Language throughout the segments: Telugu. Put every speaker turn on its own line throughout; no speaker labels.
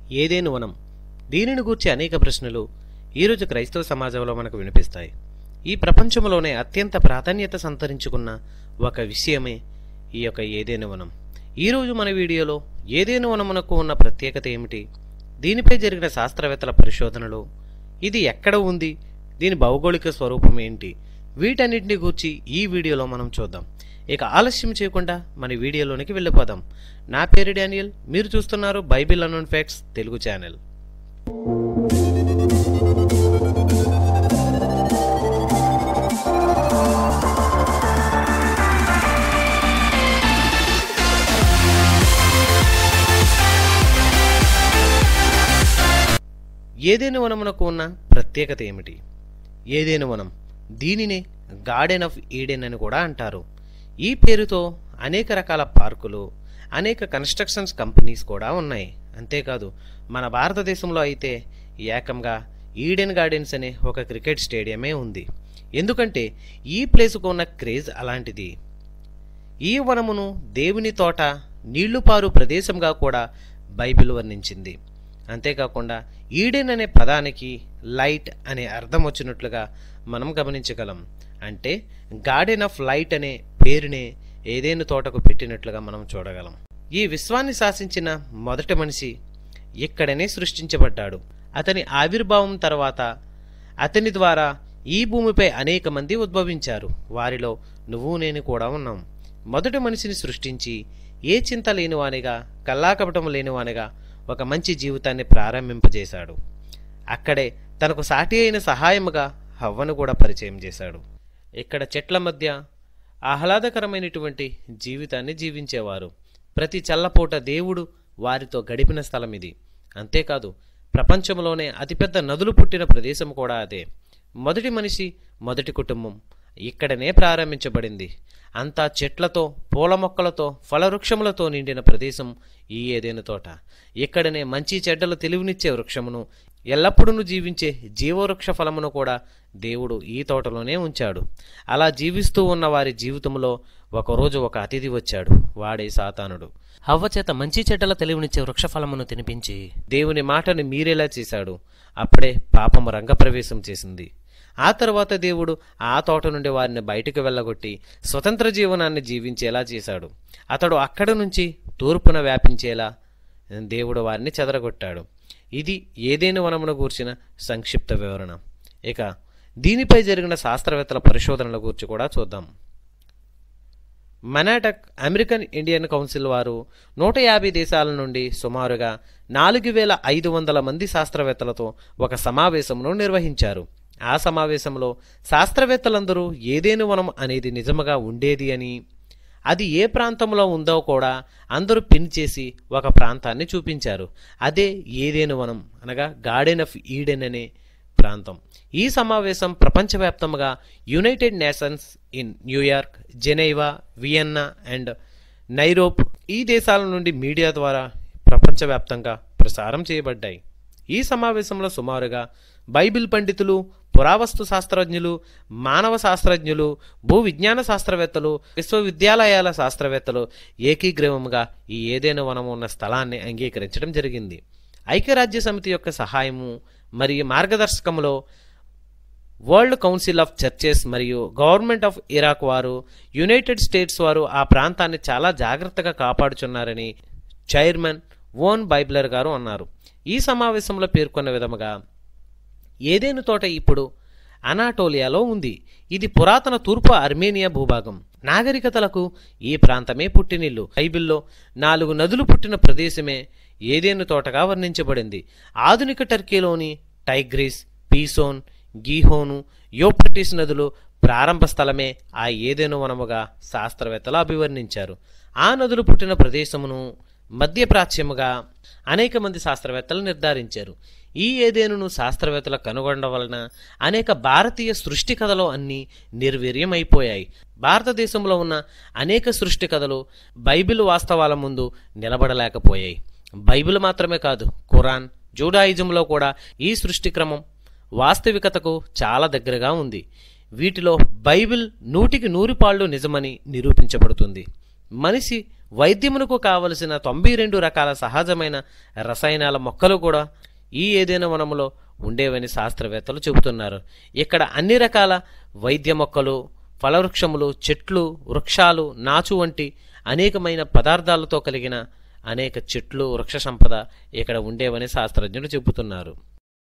ఏదేను వనం దీనిని గూర్చి అనేక ప్రశ్నలు ఈరోజు క్రైస్తవ సమాజంలో మనకు వినిపిస్తాయి ఈ ప్రపంచంలోనే అత్యంత ప్రాధాన్యత సంతరించుకున్న ఒక విషయమే ఈ యొక్క ఏదేను వనం ఈరోజు మన వీడియోలో ఏదేను వనమునకు ఉన్న ప్రత్యేకత ఏమిటి దీనిపై జరిగిన శాస్త్రవేత్తల పరిశోధనలు ఇది ఎక్కడ ఉంది దీని భౌగోళిక స్వరూపం ఏంటి వీటన్నిటిని గూర్చి ఈ వీడియోలో మనం చూద్దాం ఇక ఆలస్యం చేయకుండా మన వీడియోలోనికి వెళ్ళిపోదాం నా పేరు డానియల్ మీరు చూస్తున్నారు Bible unknown facts Telugu channel ఏదేను వనమునకు ఉన్న ప్రత్యేకత ఏమిటి ఏదేను వనం దీనినే గార్డెన్ ఆఫ్ ఈడెన్ అని కూడా అంటారు ఈ పేరుతో అనేక రకాల పార్కులు అనేక కన్స్ట్రక్షన్స్ కంపెనీస్ కూడా ఉన్నాయి అంతేకాదు మన భారతదేశంలో అయితే ఏకంగా ఈడెన్ గార్డెన్స్ అనే ఒక క్రికెట్ స్టేడియమే ఉంది ఎందుకంటే ఈ ప్లేసుకు ఉన్న క్రేజ్ అలాంటిది ఈ వనమును దేవుని తోట నీళ్లు పారు ప్రదేశంగా కూడా బైబిల్ వర్ణించింది అంతేకాకుండా ఈడెన్ అనే పదానికి లైట్ అనే అర్థం వచ్చినట్లుగా మనం గమనించగలం అంటే గార్డెన్ ఆఫ్ లైట్ అనే పేరునే ఏదేను తోటకు పెట్టినట్లుగా మనం చూడగలం ఈ విశ్వాన్ని శాసించిన మొదటి మనిషి ఇక్కడనే సృష్టించబడ్డాడు అతని ఆవిర్భావం తర్వాత అతని ద్వారా ఈ భూమిపై అనేక మంది ఉద్భవించారు వారిలో నువ్వు నేను కూడా ఉన్నాం మొదటి మనిషిని సృష్టించి ఏ చింత లేనివానిగా కల్లాకపటం లేనివానిగా ఒక మంచి జీవితాన్ని ప్రారంభింపజేశాడు అక్కడే తనకు సాటి అయిన సహాయముగా హవ్వను కూడా పరిచయం చేశాడు ఇక్కడ చెట్ల మధ్య ఆహ్లాదకరమైనటువంటి జీవితాన్ని జీవించేవారు ప్రతి చల్లపూట దేవుడు వారితో గడిపిన స్థలం ఇది అంతేకాదు ప్రపంచంలోనే అతిపెద్ద నదులు పుట్టిన ప్రదేశం కూడా అదే మొదటి మనిషి మొదటి కుటుంబం ఇక్కడనే ప్రారంభించబడింది అంతా చెట్లతో పూల మొక్కలతో ఫలవృక్షములతో నిండిన ప్రదేశం ఈ ఏదైన తోట ఇక్కడనే మంచి చెడ్డలు తెలివినిచ్చే వృక్షమును ఎల్లప్పుడూ జీవించే జీవవృక్ష ఫలమును కూడా దేవుడు ఈ తోటలోనే ఉంచాడు అలా జీవిస్తూ ఉన్న వారి జీవితంలో ఒకరోజు ఒక అతిథి వచ్చాడు వాడే సాతానుడు హవ్వ చేత మంచి చెడ్డల తెలివినిచ్చే వృక్షఫలమును తినిపించి దేవుని మాటని మీరేలా చేశాడు అప్పుడే పాపము రంగప్రవేశం చేసింది ఆ తర్వాత దేవుడు ఆ తోట నుండి వారిని బయటకు వెళ్ళగొట్టి స్వతంత్ర జీవనాన్ని జీవించేలా చేశాడు అతడు అక్కడి నుంచి తూర్పున వ్యాపించేలా దేవుడు వారిని చెదరగొట్టాడు ఇది ఏదేని వనమును గూర్చిన సంక్షిప్త వివరణ ఇక దీనిపై జరిగిన శాస్త్రవేత్తల పరిశోధనల గురించి కూడా చూద్దాం మనాటక్ అమెరికన్ ఇండియన్ కౌన్సిల్ వారు నూట యాభై దేశాల నుండి సుమారుగా నాలుగు వేల ఐదు వందల మంది శాస్త్రవేత్తలతో ఒక సమావేశంను నిర్వహించారు ఆ సమావేశంలో శాస్త్రవేత్తలందరూ ఏదేను వనం అనేది నిజముగా ఉండేది అని అది ఏ ప్రాంతంలో ఉందో కూడా అందరూ పిన్ చేసి ఒక ప్రాంతాన్ని చూపించారు అదే ఏదేను వనం అనగా గార్డెన్ ఆఫ్ ఈడెన్ అనే ప్రాంతం ఈ సమావేశం ప్రపంచవ్యాప్తంగా United Nations in New York Geneva Vienna and Nairobi ఈ దేశాల నుండి మీడియా ద్వారా ప్రపంచవ్యాప్తంగా ప్రసారం చేయబడ్డాయి ఈ సమావేశంలో సుమారుగా బైబిల్ పండితులు పురావస్తు శాస్త్రజ్ఞులు మానవ శాస్త్రజ్ఞులు భూ విజ్ఞాన శాస్త్రవేత్తలు విశ్వవిద్యాలయాల శాస్త్రవేత్తలు ఏకీగ్రీవముగా ఈ ఏదైనా వనము ఉన్న స్థలాన్ని అంగీకరించడం జరిగింది ఐక్యరాజ్య సమితి యొక్క సహాయము మరియు మార్గదర్శకములో వరల్డ్ కౌన్సిల్ ఆఫ్ చర్చెస్ మరియు గవర్నమెంట్ ఆఫ్ ఇరాక్ వారు యునైటెడ్ స్టేట్స్ వారు ఆ ప్రాంతాన్ని చాలా జాగ్రత్తగా కాపాడుచున్నారని చైర్మన్ ఓన్ బైబ్లర్ గారు అన్నారు ఈ సమావేశంలో పేర్కొన్న విధముగా ఏదేను తోట ఇప్పుడు అనాటోలియాలో ఉంది ఇది పురాతన తూర్పు అర్మేనియా భూభాగం నాగరికతలకు ఈ ప్రాంతమే పుట్టినిల్లు బైబిల్లో నాలుగు నదులు పుట్టిన ప్రదేశమే ఏదేను తోటగా వర్ణించబడింది ఆధునిక టర్కీలోని టైగ్రీస్ పీసోన్ గీహోను యోప్రటిస్ నదులు ప్రారంభ స్థలమే ఆ ఏదేను వనముగా శాస్త్రవేత్తలు అభివర్ణించారు ఆ నదులు పుట్టిన ప్రదేశమును మధ్యప్రాచ్యముగా అనేక మంది శాస్త్రవేత్తలు నిర్ధారించారు ఈ ఏదేనును శాస్త్రవేత్తలు కనుగొనడం వలన అనేక భారతీయ సృష్టి కథలు అన్నీ నిర్వీర్యమైపోయాయి భారతదేశంలో ఉన్న అనేక సృష్టి కథలు బైబిల్ వాస్తవాల ముందు నిలబడలేకపోయాయి బైబిల్ మాత్రమే కాదు ఖురాన్ జూడాయిజంలో కూడా ఈ సృష్టి క్రమం వాస్తవికతకు చాలా దగ్గరగా ఉంది వీటిలో బైబిల్ నూటికి నూరు పాళ్ళు నిజమని నిరూపించబడుతుంది మనిషి వైద్యమునకు కావలసిన తొంభై రెండు రకాల సహజమైన రసాయనాల మొక్కలు కూడా ఈ ఏదైనా వనములో ఉండేవని శాస్త్రవేత్తలు చెబుతున్నారు ఇక్కడ అన్ని రకాల వైద్య మొక్కలు ఫలవృక్షములు చెట్లు వృక్షాలు నాచు వంటి అనేకమైన పదార్థాలతో కలిగిన అనేక చెట్లు వృక్ష సంపద ఇక్కడ ఉండేవని శాస్త్రజ్ఞులు చెబుతున్నారు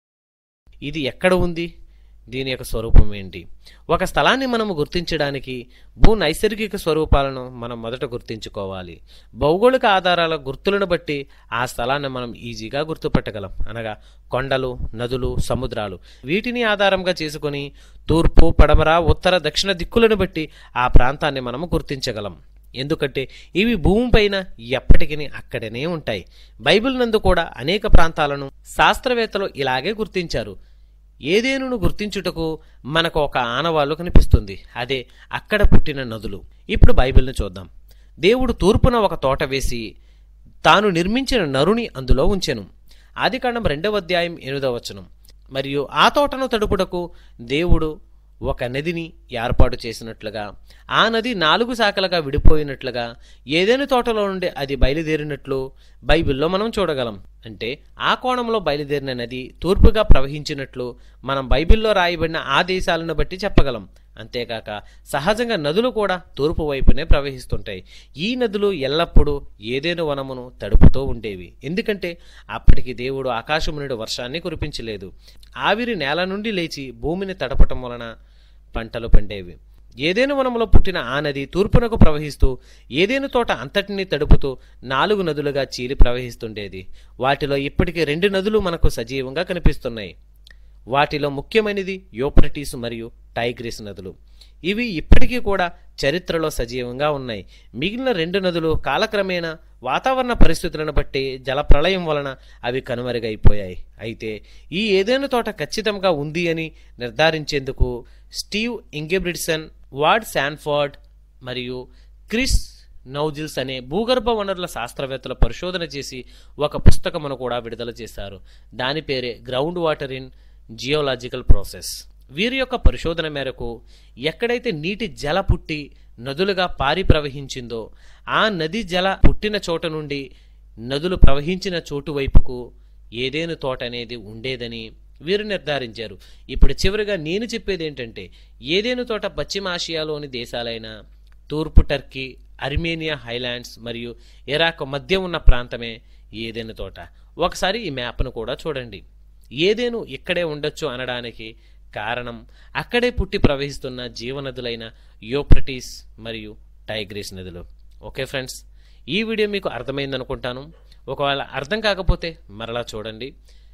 ఇది ఎక్కడ ఉంది దీని యొక్క స్వరూపం ఏంటి ఒక స్థలాన్ని మనం గుర్తించడానికి భూ నైసర్గిక స్వరూపాలను మనం మొదట గుర్తించుకోవాలి భౌగోళిక ఆధారాల గుర్తులను బట్టి ఆ స్థలాన్ని మనం ఈజీగా గుర్తుపట్టగలం అనగా కొండలు నదులు సముద్రాలు వీటిని ఆధారంగా చేసుకొని తూర్పు పడమర ఉత్తర దక్షిణ దిక్కులను బట్టి ఆ ప్రాంతాన్ని మనము గుర్తించగలం ఎందుకంటే ఇవి భూమిపైన ఎప్పటికీ అక్కడనే ఉంటాయి బైబిల్ నందు కూడా అనేక ప్రాంతాలను శాస్త్రవేత్తలు ఇలాగే గుర్తించారు ఏదేనును గుర్తించుటకు మనకు ఒక ఆనవాళ్ళు కనిపిస్తుంది అదే అక్కడ పుట్టిన నదులు ఇప్పుడు బైబిల్ను చూద్దాం దేవుడు తూర్పున ఒక తోట వేసి తాను నిర్మించిన నరుని అందులో ఉంచెను ఆదికాండం రెండవ అధ్యాయం ఎనిమిదవ వచనం మరియు ఆ తోటను తడుపుటకు దేవుడు ఒక నదిని ఏర్పాటు చేసినట్లుగా ఆ నది నాలుగు శాఖలుగా విడిపోయినట్లుగా ఏదైనా తోటలో నుండి అది బయలుదేరినట్లు బైబిల్లో మనం చూడగలం అంటే ఆ కోణంలో బయలుదేరిన నది తూర్పుగా ప్రవహించినట్లు మనం బైబిల్లో రాయబడిన ఆ దేశాలను బట్టి చెప్పగలం అంతేకాక సహజంగా నదులు కూడా తూర్పు వైపునే ప్రవహిస్తుంటాయి ఈ నదులు ఎల్లప్పుడూ ఏదేను వనమును తడుపుతూ ఉండేవి ఎందుకంటే అప్పటికి దేవుడు ఆకాశం నుండి వర్షాన్ని కురిపించలేదు ఆవిరి నేల నుండి లేచి భూమిని తడపటం వలన పంటలు పండేవి ఏదేను వనములో పుట్టిన ఆ నది తూర్పునకు ప్రవహిస్తూ ఏదేను తోట అంతటినీ తడుపుతూ నాలుగు నదులుగా చీలి ప్రవహిస్తుండేది వాటిలో ఇప్పటికీ రెండు నదులు మనకు సజీవంగా కనిపిస్తున్నాయి వాటిలో ముఖ్యమైనది యోప్రటీస్ మరియు టైగ్రిస్ నదులు ఇవి ఇప్పటికీ కూడా చరిత్రలో సజీవంగా ఉన్నాయి మిగిలిన రెండు నదులు కాలక్రమేణా వాతావరణ పరిస్థితులను బట్టి జలప్రళయం వలన అవి కనుమరుగైపోయాయి అయితే ఈ ఏదైనా తోట ఖచ్చితంగా ఉంది అని నిర్ధారించేందుకు స్టీవ్ ఇంగెబ్రిడ్సన్ వార్డ్ శాన్ఫర్డ్ మరియు క్రిస్ నౌజిల్స్ అనే భూగర్భ వనరుల శాస్త్రవేత్తలు పరిశోధన చేసి ఒక పుస్తకమును కూడా విడుదల చేశారు దాని పేరే ground water in geological process వీరి యొక్క పరిశోధన మేరకు ఎక్కడైతే నీటి జల పుట్టి నదులుగా పారి ప్రవహించిందో ఆ నది జల పుట్టిన చోట నుండి నదులు ప్రవహించిన చోటు వైపుకు ఏదేను తోట అనేది ఉండేదని వీరు నిర్ధారించారు ఇప్పుడు చివరిగా నేను చెప్పేది ఏంటంటే ఏదేను తోట పశ్చిమ ఆసియాలోని దేశాలైన తూర్పు టర్కీ అర్మేనియా హైలాండ్స్ మరియు ఇరాక్ మధ్య ఉన్న ప్రాంతమే ఏదేను తోట ఒకసారి ఈ మ్యాప్ను కూడా చూడండి ఏదేను ఇక్కడే ఉండొచ్చు అనడానికి కారణం అక్కడే పుట్టి ప్రవహిస్తున్న జీవనదులైన యోప్రటీస్ మరియు టైగ్రీస్ నదులు ఓకే ఫ్రెండ్స్ ఈ వీడియో మీకు అర్థమైందనుకుంటాను ఒకవేళ అర్థం కాకపోతే మరలా చూడండి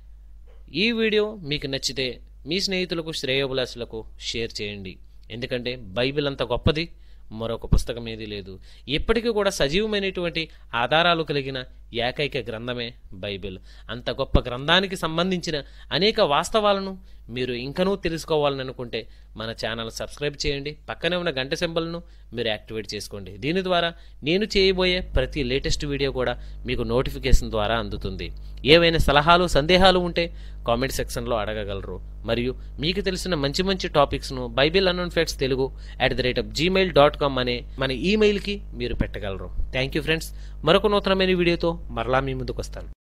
ఈ వీడియో మీకు నచ్చితే మీ స్నేహితులకు శ్రేయోభిలాషులకు షేర్ చేయండి ఎందుకంటే బైబిల్ అంత గొప్పది మరొక పుస్తకం ఏది లేదు ఇప్పటికీ కూడా సజీవమైనటువంటి ఆధారాలు కలిగిన ఏకైక గ్రంథమే బైబిల్ అంత గొప్ప గ్రంథానికి సంబంధించిన అనేక వాస్తవాలను మీరు ఇంకనూ తెలుసుకోవాలని అనుకుంటే మన ఛానల్ సబ్స్క్రైబ్ చేయండి పక్కనే ఉన్న గంట సింబల్ను మీరు యాక్టివేట్ చేసుకోండి దీని ద్వారా నేను చేయబోయే ప్రతి లేటెస్ట్ వీడియో కూడా మీకు నోటిఫికేషన్ ద్వారా అందుతుంది ఏవైనా సలహాలు సందేహాలు ఉంటే కామెంట్ సెక్షన్లో అడగగలరు మరియు మీకు తెలిసిన మంచి మంచి టాపిక్స్ను Bible unknown facts Telugu at the rate of Gmail dot com అనే మన ఈమెయిల్కి మీరు పెట్టగలరు థ్యాంక్ యూ ఫ్రెండ్స్ మరొక నూతనమైన వీడియోతో మరలా మీ ముందుకు వస్తాను